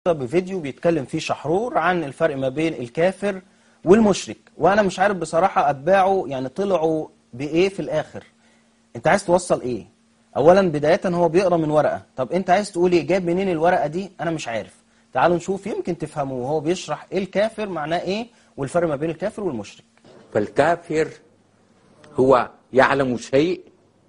بفيديو بيتكلم فيه شحرور عن الفرق ما بين الكافر والمشرك وانا مش عارف بصراحة اتباعه يعني طلعوا بايه في الاخر انت عايز توصل ايه اولا بداية هو بيقرا من ورقة طب انت عايز تقول ايه جاب منين الورقة دي انا مش عارف تعالوا نشوف يمكن تفهموا وهو بيشرح ايه الكافر معناه ايه والفرق ما بين الكافر والمشرك فالكافر هو يعلم شيء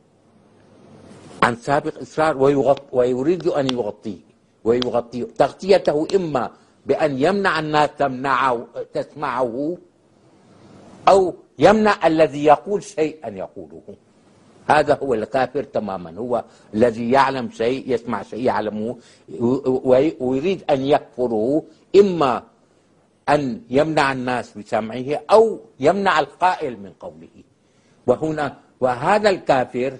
عن سابق إصرار ويغط ويريد أن يغطيه ويغطيه تغطيته إما بأن يمنع الناس تمنعه تسمعه أو يمنع الذي يقول شيئا يقوله هذا هو الكافر تماما هو الذي يعلم شيء يسمع شيء يعلمه ويريد أن يكفره إما أن يمنع الناس بسمعه أو يمنع القائل من قوله وهنا وهذا الكافر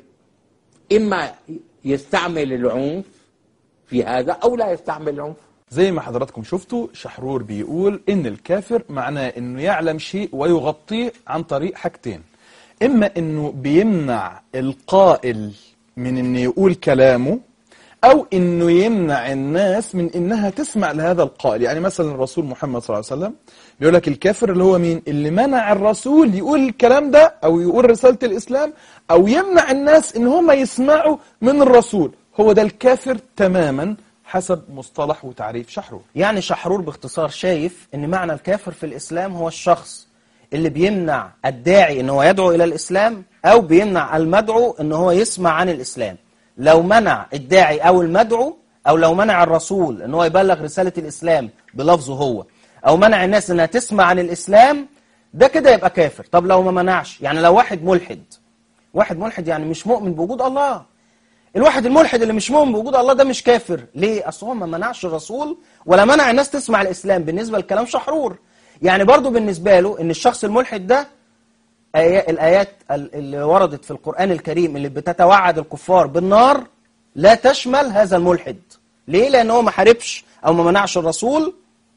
إما يستعمل العنف في هذا أو لا يستعمل العنف زي ما حضراتكم شفتوا شحرور بيقول ان الكافر معناه انه يعلم شيء ويغطيه عن طريق حاجتين اما انه بيمنع القائل من انه يقول كلامه او انه يمنع الناس من انها تسمع لهذا القائل يعني مثلا الرسول محمد صلى الله عليه وسلم بيقول لك الكافر اللي هو مين اللي منع الرسول يقول الكلام ده او يقول رسالة الاسلام او يمنع الناس ان هم يسمعوا من الرسول هو ده الكافر تماما حسب مصطلح وتعريف شحرور يعني شحرور باختصار شايف ان معنى الكافر في الاسلام هو الشخص اللي بيمنع الداعي ان هو يدعو الى الاسلام او بيمنع المدعو ان هو يسمع عن الاسلام لو منع الداعي او المدعو او لو منع الرسول ان هو يبلغ رسالة الاسلام بلفظه هو او منع الناس انها تسمع عن الاسلام ده كده يبقى كافر طب لو ما منعش يعني لو واحد ملحد واحد ملحد يعني مش مؤمن بوجود الله الواحد الملحد اللي مش مؤمن بوجود الله ده مش كافر ليه اصل هو ما منعش الرسول ولا منع الناس تسمع الاسلام بالنسبه لكلام شحرور يعني برضو بالنسبه له ان الشخص الملحد ده آيات الايات اللي وردت في القران الكريم اللي بتتوعد الكفار بالنار لا تشمل هذا الملحد ليه لان هو ما حاربش او ما منعش الرسول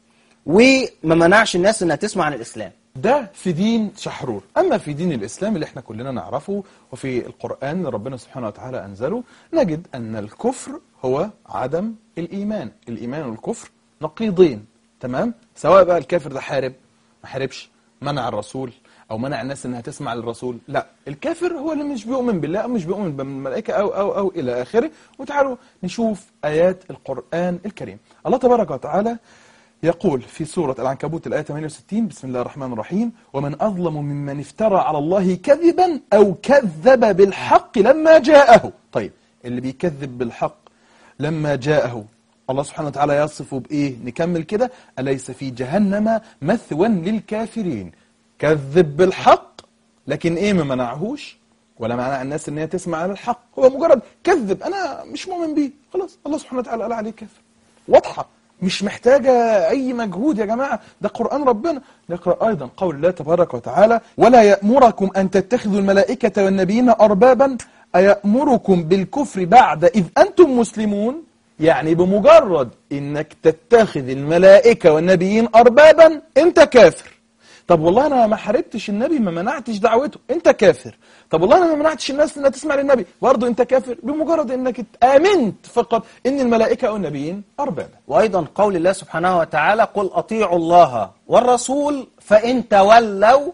وما منعش الناس انها تسمع عن الاسلام ده في دين شحرور أما في دين الإسلام اللي احنا كلنا نعرفه وفي القرآن اللي ربنا سبحانه وتعالى أنزله نجد أن الكفر هو عدم الإيمان الإيمان والكفر نقيضين تمام سواء بقى الكافر ده حارب ما حاربش منع الرسول أو منع الناس أنها تسمع للرسول لا الكافر هو اللي مش بيؤمن بالله أو مش بيؤمن بالملائكة أو أو أو إلى آخره وتعالوا نشوف آيات القرآن الكريم الله تبارك وتعالى يقول في سورة العنكبوت الآية 68 بسم الله الرحمن الرحيم ومن أظلم ممن افترى على الله كذبا أو كذب بالحق لما جاءه طيب اللي بيكذب بالحق لما جاءه الله سبحانه وتعالى يصفه بإيه نكمل كده أليس في جهنم مثوى للكافرين كذب بالحق لكن إيه ما منعهوش ولا منع الناس ان هي تسمع على الحق هو مجرد كذب أنا مش مؤمن بيه خلاص الله سبحانه وتعالى قال عليه كافر واضحة مش محتاجة أي مجهود يا جماعة ده قرآن ربنا نقرأ أيضا قول الله تبارك وتعالى ولا يأمركم أن تتخذوا الملائكة والنبيين أربابا أيأمركم بالكفر بعد إذ أنتم مسلمون يعني بمجرد إنك تتخذ الملائكة والنبيين أربابا أنت كافر طب والله أنا ما حاربتش النبي ما منعتش دعوته أنت كافر طب والله أنا ما منعتش الناس إنها تسمع للنبي برضه أنت كافر بمجرد إنك آمنت فقط إن الملائكة والنبيين أربابا وأيضا قول الله سبحانه وتعالى قل أطيعوا الله والرسول فإن تولوا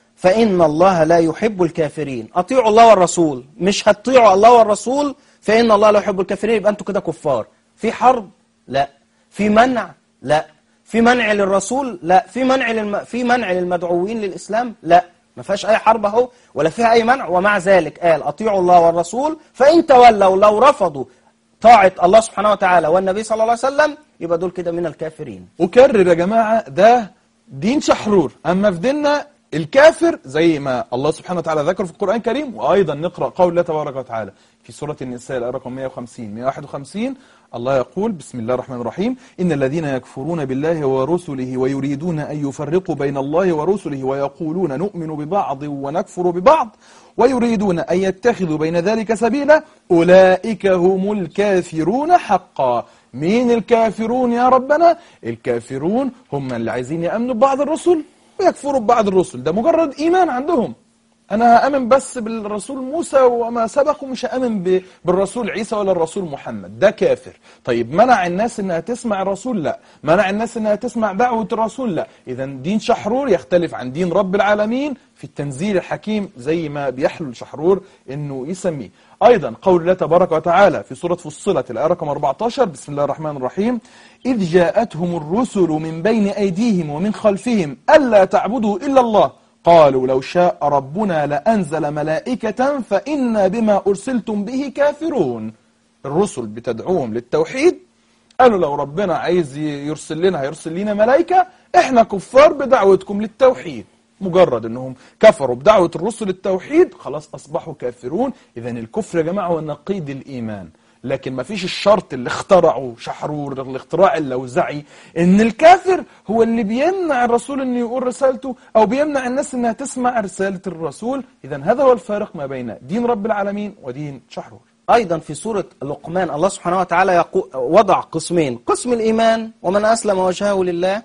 فإن الله لا يحب الكافرين أطيعوا الله والرسول مش هتطيعوا الله والرسول فإن الله لا يحب الكافرين يبقى أنتوا كده كفار في حرب لا في منع لا في منع للرسول لا في منع للم... في منع للمدعوين للإسلام لا ما فيهاش أي حرب اهو ولا فيها أي منع ومع ذلك قال أطيعوا الله والرسول فإن تولوا لو رفضوا طاعة الله سبحانه وتعالى والنبي صلى الله عليه وسلم يبقى دول كده من الكافرين أكرر يا جماعة ده دين شحرور أما في ديننا الكافر زي ما الله سبحانه وتعالى ذكر في القرآن الكريم وأيضا نقرأ قول الله تبارك وتعالى في سورة النساء الآية رقم 150 151 الله يقول بسم الله الرحمن الرحيم إن الذين يكفرون بالله ورسله ويريدون أن يفرقوا بين الله ورسله ويقولون نؤمن ببعض ونكفر ببعض ويريدون أن يتخذوا بين ذلك سبيلا أولئك هم الكافرون حقا مين الكافرون يا ربنا الكافرون هم اللي عايزين يأمنوا ببعض الرسل ويكفروا ببعض الرسل ده مجرد إيمان عندهم انا هامن بس بالرسول موسى وما سبقه مش هامن ب- بالرسول عيسى ولا الرسول محمد ده كافر طيب منع الناس انها تسمع الرسول لا منع الناس انها تسمع دعوه الرسول لا اذا دين شحرور يختلف عن دين رب العالمين في التنزيل الحكيم زي ما بيحلو شحرور انه يسميه ايضا قول الله تبارك وتعالى في سوره فصلت الايه رقم 14 بسم الله الرحمن الرحيم اذ جاءتهم الرسل من بين ايديهم ومن خلفهم الا تعبدوا الا الله قالوا لو شاء ربنا لأنزل ملائكة فإنا بما أرسلتم به كافرون الرسل بتدعوهم للتوحيد قالوا لو ربنا عايز ي- يرسل لنا هيرسل لنا ملائكة احنا كفار بدعوتكم للتوحيد مجرد انهم كفروا بدعوة الرسل للتوحيد خلاص اصبحوا كافرون اذا الكفر يا جماعة هو نقيض الايمان لكن ما فيش الشرط اللي اخترعه شحرور الاختراع اللوزعي ان الكافر هو اللي بيمنع الرسول انه يقول رسالته او بيمنع الناس انها تسمع رسالة الرسول اذا هذا هو الفارق ما بين دين رب العالمين ودين شحرور أيضا في سورة لقمان الله سبحانه وتعالى يقو... وضع قسمين قسم الإيمان ومن أسلم وجهه لله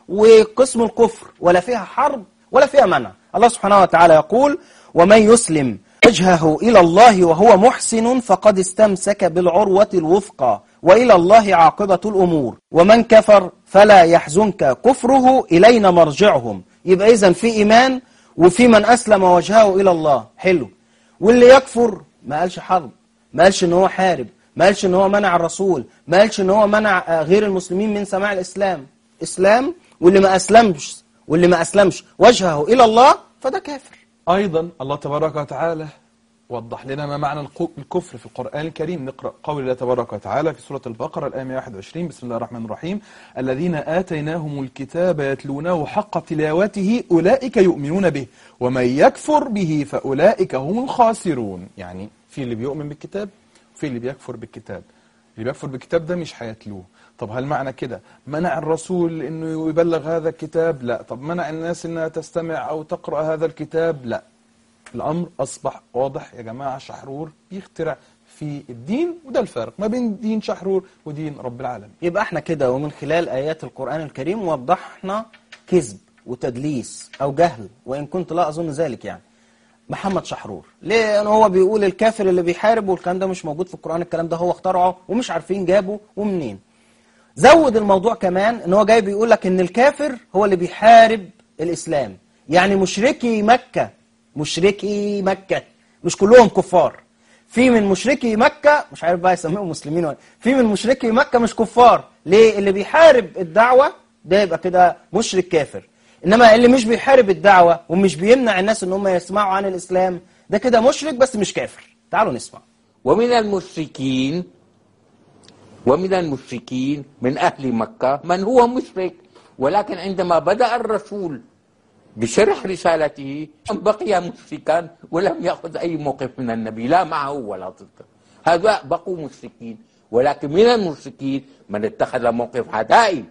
وقسم الكفر ولا فيها حرب ولا فيها منع الله سبحانه وتعالى يقول ومن يسلم وجهه إلى الله وهو محسن فقد استمسك بالعروة الوثقى وإلى الله عاقبة الأمور ومن كفر فلا يحزنك كفره إلينا مرجعهم يبقى إذن في إيمان وفي من أسلم وجهه إلى الله حلو واللي يكفر ما قالش حرب ما قالش ان هو حارب ما قالش ان هو منع الرسول ما قالش ان هو منع آه، غير المسلمين من سماع الاسلام اسلام واللي ما اسلمش واللي ما اسلمش وجهه الى الله فده كافر أيضا الله تبارك وتعالى وضح لنا ما معنى الق- الكفر في القرآن الكريم نقرأ قول الله تبارك وتعالى في سورة البقرة الآية 121 بسم الله الرحمن الرحيم الذين آتيناهم الكتاب يتلونه حق تلاوته أولئك يؤمنون به ومن يكفر به فأولئك هم الخاسرون يعني في اللي بيؤمن بالكتاب وفي اللي بيكفر بالكتاب اللي بيكفر بالكتاب ده مش هيتلوه طب هل معنى كده منع الرسول انه يبلغ هذا الكتاب لا طب منع الناس انها تستمع او تقرأ هذا الكتاب لا الأمر أصبح واضح يا جماعة شحرور بيخترع في الدين وده الفارق ما بين دين شحرور ودين رب العالمين يبقى احنا كده ومن خلال آيات القرآن الكريم وضحنا كذب وتدليس أو جهل وإن كنت لا أظن ذلك يعني محمد شحرور ليه لأن هو بيقول الكافر اللي بيحارب والكلام ده مش موجود في القرآن الكلام ده هو اخترعه ومش عارفين جابه ومنين زود الموضوع كمان ان هو جاي بيقول لك ان الكافر هو اللي بيحارب الاسلام يعني مشركي مكة مشركي مكة مش كلهم كفار في من مشركي مكة مش عارف بقى يسميهم مسلمين ولا في من مشركي مكة مش كفار ليه اللي بيحارب الدعوة ده يبقى كده مشرك كافر انما اللي مش بيحارب الدعوة ومش بيمنع الناس ان هم يسمعوا عن الاسلام ده كده مشرك بس مش كافر تعالوا نسمع ومن المشركين ومن المشركين من أهل مكة من هو مشرك ولكن عندما بدأ الرسول بشرح رسالته بقي مشركا ولم يأخذ أي موقف من النبي لا معه ولا ضده هؤلاء بقوا مشركين ولكن من المشركين من اتخذ موقف عدائي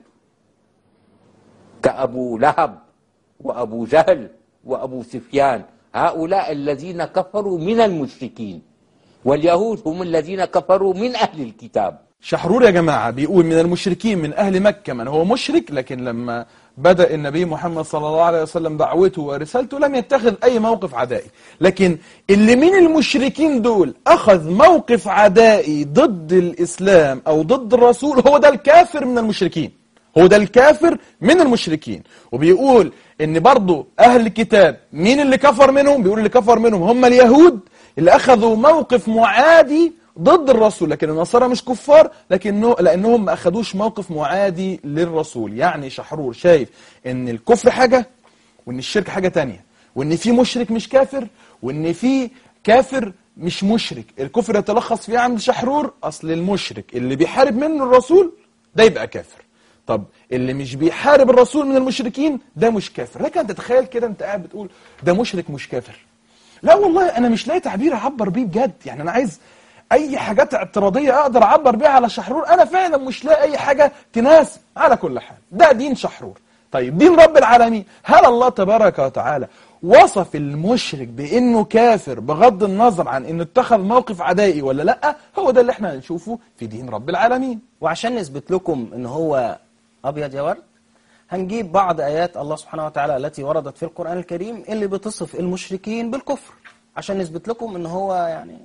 كأبو لهب وأبو جهل وأبو سفيان هؤلاء الذين كفروا من المشركين واليهود هم الذين كفروا من أهل الكتاب شحرور يا جماعة بيقول من المشركين من أهل مكة من هو مشرك لكن لما بدأ النبي محمد صلى الله عليه وسلم دعوته ورسالته لم يتخذ أي موقف عدائي لكن اللي من المشركين دول أخذ موقف عدائي ضد الإسلام أو ضد الرسول هو ده الكافر من المشركين هو ده الكافر من المشركين وبيقول ان برضو اهل الكتاب مين اللي كفر منهم بيقول اللي كفر منهم هم اليهود اللي اخذوا موقف معادي ضد الرسول لكن النصارى مش كفار لكنه لانهم ما اخذوش موقف معادي للرسول يعني شحرور شايف ان الكفر حاجة وان الشرك حاجة تانية وان في مشرك مش كافر وان في كافر مش مشرك الكفر يتلخص فيه عند شحرور اصل المشرك اللي بيحارب منه الرسول ده يبقى كافر طب اللي مش بيحارب الرسول من المشركين ده مش كافر لكن انت تخيل كده انت قاعد بتقول ده مشرك مش كافر لا والله انا مش لاقي تعبير اعبر بيه بجد يعني انا عايز اي حاجات اعتراضيه اقدر اعبر بيها على شحرور انا فعلا مش لاقي اي حاجه تناسب على كل حال ده دين شحرور طيب دين رب العالمين هل الله تبارك وتعالى وصف المشرك بانه كافر بغض النظر عن انه اتخذ موقف عدائي ولا لا هو ده اللي احنا هنشوفه في دين رب العالمين وعشان نثبت لكم ان هو ابيض يا ورد هنجيب بعض آيات الله سبحانه وتعالى التي وردت في القرآن الكريم اللي بتصف المشركين بالكفر عشان نثبت لكم ان هو يعني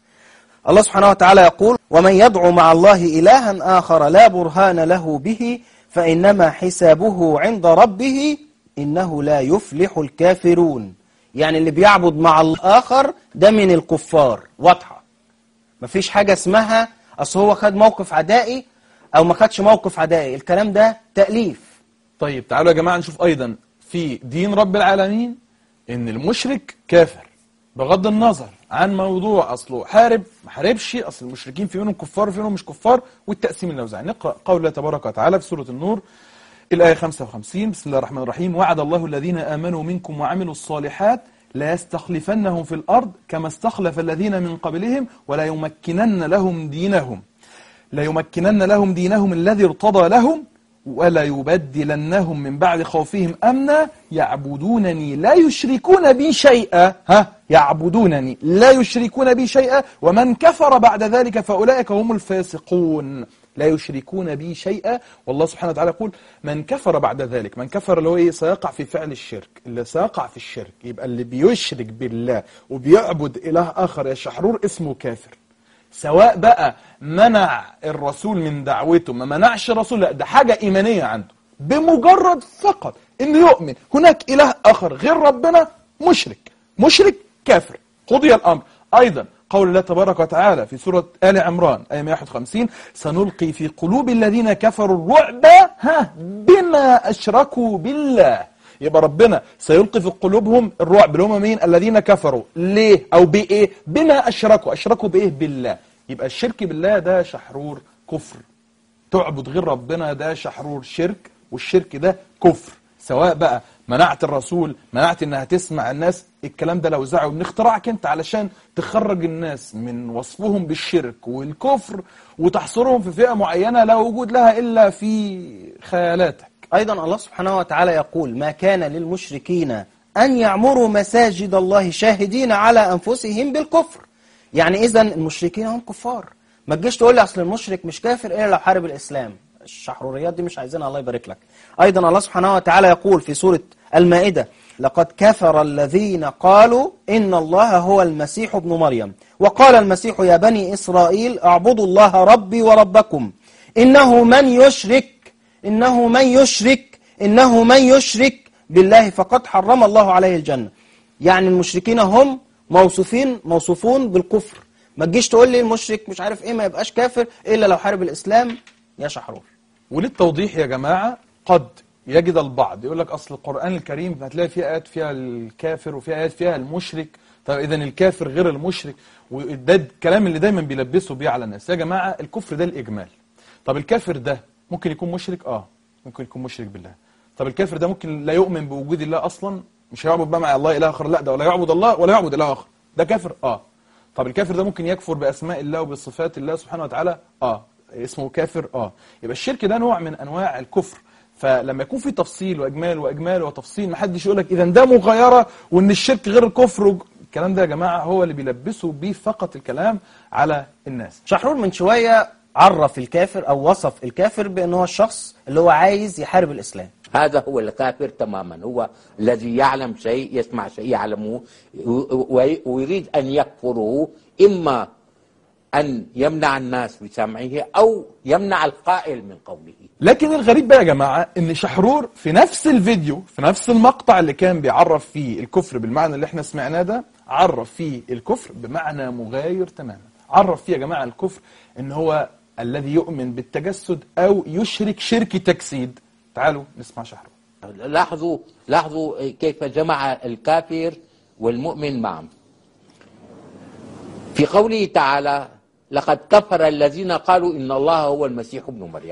الله سبحانه وتعالى يقول ومن يدعو مع الله إلها آخر لا برهان له به فإنما حسابه عند ربه إنه لا يفلح الكافرون يعني اللي بيعبد مع الله آخر ده من الكفار واضحة مفيش حاجة اسمها أصل هو خد موقف عدائي أو ما خدش موقف عدائي الكلام ده تأليف طيب تعالوا يا جماعة نشوف أيضا في دين رب العالمين إن المشرك كافر بغض النظر عن موضوع أصله حارب ما حاربش أصل المشركين في منهم كفار وفي منهم مش كفار والتقسيم النوزعي نقرأ قول الله تبارك وتعالى في سورة النور الآية 55 بسم الله الرحمن الرحيم وعد الله الذين آمنوا منكم وعملوا الصالحات لا يستخلفنهم في الأرض كما استخلف الذين من قبلهم ولا يمكنن لهم دينهم لا يمكنن لهم دينهم الذي ارتضى لهم ولا يبدلنهم من بعد خوفهم أمنا يعبدونني لا يشركون بي شيئا ها يعبدونني لا يشركون بي شيئا ومن كفر بعد ذلك فأولئك هم الفاسقون لا يشركون بي شيئا والله سبحانه وتعالى يقول من كفر بعد ذلك من كفر اللي هو ايه سيقع في فعل الشرك اللي سيقع في الشرك يبقى اللي بيشرك بالله وبيعبد إله آخر يا شحرور اسمه كافر سواء بقى منع الرسول من دعوته ما منعش الرسول لا ده حاجة إيمانية عنده بمجرد فقط إنه يؤمن هناك إله آخر غير ربنا مشرك مشرك كافر قضي الأمر أيضا قول الله تبارك وتعالى في سورة آل عمران آية 151 سنلقي في قلوب الذين كفروا الرعب ها بما أشركوا بالله يبقى ربنا سيلقي في قلوبهم الرعب اللي هم مين الذين كفروا ليه او بايه بما اشركوا اشركوا بايه بالله يبقى الشرك بالله ده شحرور كفر تعبد غير ربنا ده شحرور شرك والشرك ده كفر سواء بقى منعت الرسول منعت انها تسمع الناس الكلام ده لو زعوا من اختراعك انت علشان تخرج الناس من وصفهم بالشرك والكفر وتحصرهم في فئة معينة لا وجود لها الا في خيالاتك أيضا الله سبحانه وتعالى يقول ما كان للمشركين أن يعمروا مساجد الله شاهدين على أنفسهم بالكفر يعني إذا المشركين هم كفار ما تجيش تقول لي أصل المشرك مش كافر إلا لو حارب الإسلام الشحروريات دي مش عايزينها الله يبارك لك أيضا الله سبحانه وتعالى يقول في سورة المائدة لقد كفر الذين قالوا إن الله هو المسيح ابن مريم وقال المسيح يا بني إسرائيل اعبدوا الله ربي وربكم إنه من يشرك إنه من يشرك إنه من يشرك بالله فقد حرم الله عليه الجنة يعني المشركين هم موصوفين موصوفون بالكفر ما تجيش تقول لي المشرك مش عارف ايه ما يبقاش كافر الا لو حارب الاسلام يا شحرور وللتوضيح يا جماعة قد يجد البعض يقول لك أصل القرآن الكريم هتلاقي فيه آيات فيها الكافر وفيها آيات فيها المشرك طب إذا الكافر غير المشرك وده الكلام اللي دايما بيلبسوا بيه على الناس يا جماعة الكفر ده الإجمال طب الكافر ده ممكن يكون مشرك آه ممكن يكون مشرك بالله طب الكافر ده ممكن لا يؤمن بوجود الله أصلا مش هيعبد بقى مع الله إله آخر لا ده ولا يعبد الله ولا يعبد إله آخر ده كافر آه طب الكافر ده ممكن يكفر بأسماء الله وبصفات الله سبحانه وتعالى آه اسمه كافر اه يبقى الشرك ده نوع من انواع الكفر فلما يكون في تفصيل واجمال واجمال وتفصيل ما حدش يقول لك اذا ده مغايره وان الشرك غير الكفر وج- الكلام ده يا جماعه هو اللي بيلبسوا بيه فقط الكلام على الناس شحرور من شوية عرف الكافر أو وصف الكافر بأنه هو الشخص اللي هو عايز يحارب الإسلام هذا هو الكافر تماما هو الذي يعلم شيء يسمع شيء يعلمه و- وي- ويريد أن يكفره إما أن يمنع الناس بسمعه أو يمنع القائل من قوله لكن الغريب بقى يا جماعه ان شحرور في نفس الفيديو في نفس المقطع اللي كان بيعرف فيه الكفر بالمعنى اللي احنا سمعناه ده عرف فيه الكفر بمعنى مغاير تماما عرف فيه يا جماعه الكفر ان هو الذي يؤمن بالتجسد او يشرك شرك تجسيد تعالوا نسمع شحرور لاحظوا لاحظوا كيف جمع الكافر والمؤمن معا في قوله تعالى لقد كفر الذين قالوا إن الله هو المسيح ابن مريم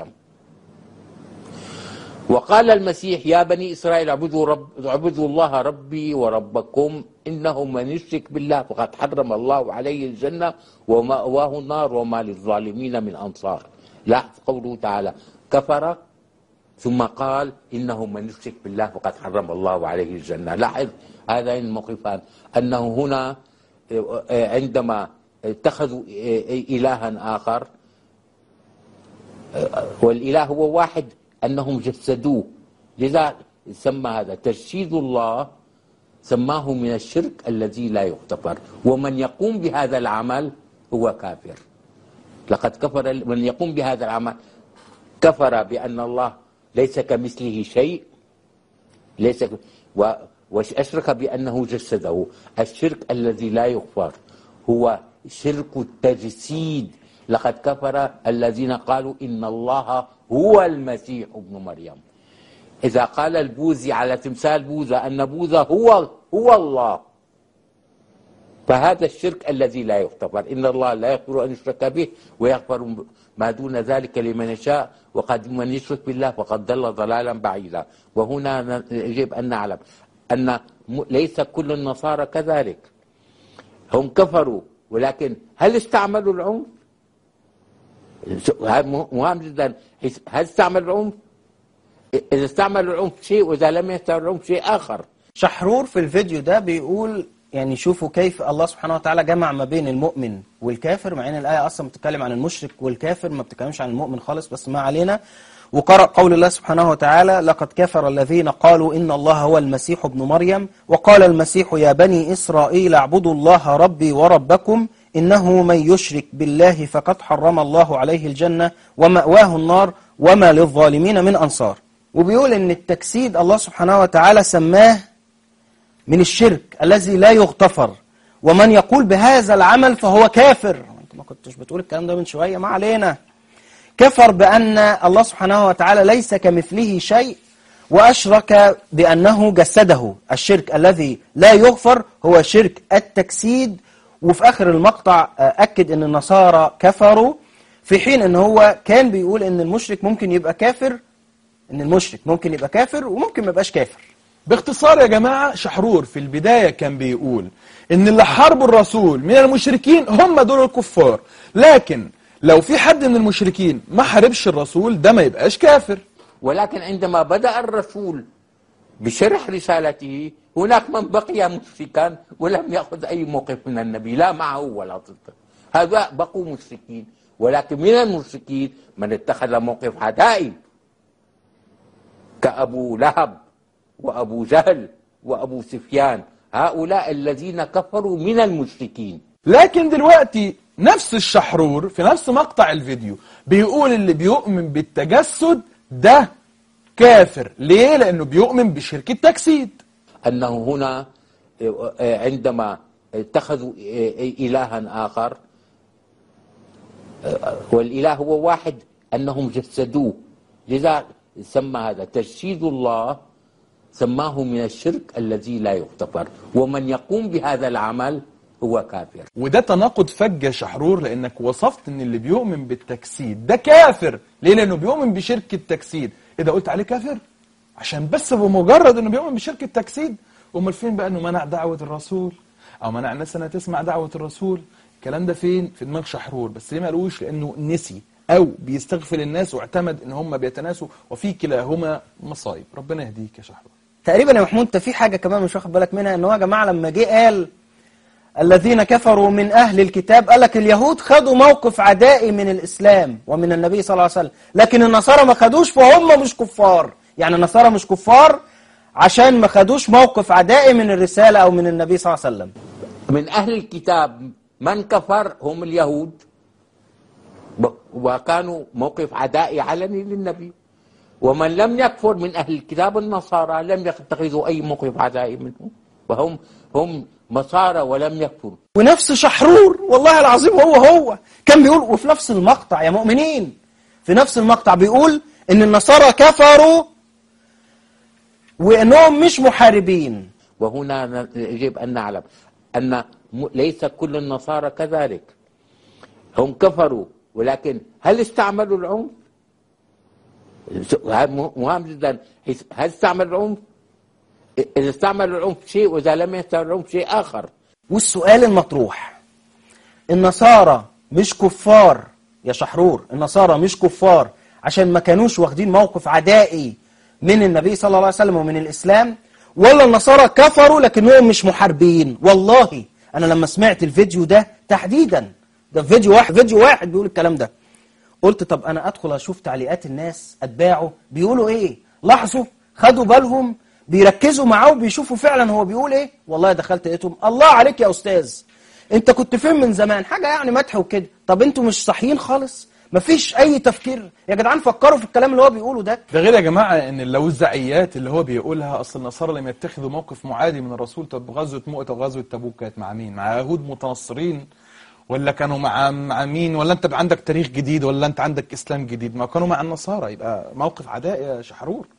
وقال المسيح يا بني إسرائيل اعبدوا, رب اعبدوا الله ربي وربكم إنه من يشرك بالله فقد حرم الله عليه الجنة ومأواه النار وما للظالمين من أنصار لاحظ قوله تعالى كفر ثم قال إنه من يشرك بالله فقد حرم الله عليه الجنة لاحظ هذين الموقفان أنه هنا عندما اتخذوا إلها آخر والإله هو واحد أنهم جسدوه لذا سمى هذا تجسيد الله سماه من الشرك الذي لا يغتفر ومن يقوم بهذا العمل هو كافر لقد كفر من يقوم بهذا العمل كفر بأن الله ليس كمثله شيء ليس ك- و وأشرك بأنه جسده الشرك الذي لا يغفر هو شرك التجسيد لقد كفر الذين قالوا إن الله هو المسيح ابن مريم إذا قال البوذي على تمثال بوذا أن بوذا هو هو الله فهذا الشرك الذي لا يغتفر إن الله لا يغفر أن يشرك به ويغفر ما دون ذلك لمن يشاء وقد من يشرك بالله فقد ضل ضلالا بعيدا وهنا ن- يجب أن نعلم أن م- ليس كل النصارى كذلك هم كفروا ولكن هل استعملوا العنف؟ هذا مهم جدا هل استعملوا العنف؟ إذا استعملوا العنف شيء وإذا لم يستعملوا العنف شيء آخر شحرور في الفيديو ده بيقول يعني شوفوا كيف الله سبحانه وتعالى جمع ما بين المؤمن والكافر مع ان الايه اصلا بتتكلم عن المشرك والكافر ما بتتكلمش عن المؤمن خالص بس ما علينا وقرأ قول الله سبحانه وتعالى لقد كفر الذين قالوا إن الله هو المسيح ابن مريم وقال المسيح يا بني إسرائيل اعبدوا الله ربي وربكم إنه من يشرك بالله فقد حرم الله عليه الجنة ومأواه النار وما للظالمين من أنصار وبيقول إن التجسيد الله سبحانه وتعالى سماه من الشرك الذي لا يغتفر ومن يقول بهذا العمل فهو كافر انت ما كنتش بتقول الكلام ده من شوية ما علينا كفر بأن الله سبحانه وتعالى ليس كمثله شيء وأشرك بأنه جسده الشرك الذي لا يغفر هو شرك التجسيد وفي آخر المقطع آه، أكد أن النصارى كفروا في حين أن هو كان بيقول أن المشرك ممكن يبقى كافر أن المشرك ممكن يبقى كافر وممكن ما يبقاش كافر باختصار يا جماعة شحرور في البداية كان بيقول ان اللي حاربوا الرسول من المشركين هم دول الكفار لكن لو في حد من المشركين ما حاربش الرسول ده ما يبقاش كافر ولكن عندما بدأ الرسول بشرح رسالته هناك من بقي مشركا ولم يأخذ أي موقف من النبي لا معه ولا ضده هؤلاء بقوا مشركين ولكن من المشركين من اتخذ موقف عدائي كأبو لهب وأبو جهل وأبو سفيان هؤلاء الذين كفروا من المشركين لكن دلوقتي نفس الشحرور في نفس مقطع الفيديو بيقول اللي بيؤمن بالتجسد ده كافر ليه؟ لأنه بيؤمن بشرك التجسيد أنه هنا عندما اتخذوا إلها آخر والإله هو واحد أنهم جسدوه لذا سمى هذا تجسيد الله سماه من الشرك الذي لا يغتفر ومن يقوم بهذا العمل هو كافر وده تناقض فج يا شحرور لانك وصفت ان اللي بيؤمن بالتجسيد ده كافر ليه لانه بيؤمن بشرك التجسيد اذا قلت عليه كافر عشان بس بمجرد انه بيؤمن بشرك التجسيد امال فين بقى انه منع دعوه الرسول او منع الناس انها تسمع دعوه الرسول الكلام ده فين في دماغ شحرور بس ليه ما قالوش لانه نسي او بيستغفل الناس واعتمد ان هم بيتناسوا وفي كلاهما مصايب ربنا يهديك يا شحرور تقريبا يا محمود انت في حاجة كمان مش واخد بالك منها ان هو يا جماعة لما جه قال الذين كفروا من أهل الكتاب قال لك اليهود خدوا موقف عدائي من الإسلام ومن النبي صلى الله عليه وسلم لكن النصارى ما خدوش فهم مش كفار يعني النصارى مش كفار عشان ما خدوش موقف عدائي من الرسالة أو من النبي صلى الله عليه وسلم من أهل الكتاب من كفر هم اليهود وكانوا موقف عدائي علني للنبي ومن لم يكفر من أهل الكتاب النصارى لم يتخذوا أي موقف عدائي منهم وهم هم مصارى ولم يكفروا ونفس شحرور والله العظيم هو هو كان بيقول وفي نفس المقطع يا مؤمنين في نفس المقطع بيقول ان النصارى كفروا وانهم مش محاربين وهنا يجب أن نعلم أن ليس كل النصارى كذلك هم كفروا ولكن هل استعملوا العنف؟ هذا مهم جدا هل استعملوا العنف؟ إذا استعملوا العنف شيء وإذا لم يستعملوا العنف شيء آخر والسؤال المطروح النصارى مش كفار يا شحرور النصارى مش كفار عشان ما كانوش واخدين موقف عدائي من النبي صلى الله عليه وسلم ومن الإسلام ولا النصارى كفروا لكنهم مش محاربين والله أنا لما سمعت الفيديو ده تحديدا ده فيديو واحد فيديو واحد بيقول الكلام ده قلت طب أنا أدخل أشوف تعليقات الناس أتباعه بيقولوا إيه لاحظوا خدوا بالهم بيركزوا معاه وبيشوفوا فعلا هو بيقول ايه والله دخلت لقيتهم الله عليك يا استاذ انت كنت فين من زمان حاجه يعني مدح وكده طب انتوا مش صحيين خالص مفيش اي تفكير يا جدعان فكروا في الكلام اللي هو بيقوله ده ده غير يا جماعة ان اللوزعيات اللي هو بيقولها اصل النصارى لم يتخذوا موقف معادي من الرسول طب غزوة مؤتة وغزوة تبوك كانت مع مين؟ مع يهود متنصرين ولا كانوا مع مع مين؟ ولا انت عندك تاريخ جديد ولا انت عندك اسلام جديد؟ ما كانوا مع النصارى يبقى موقف عداء يا شحرور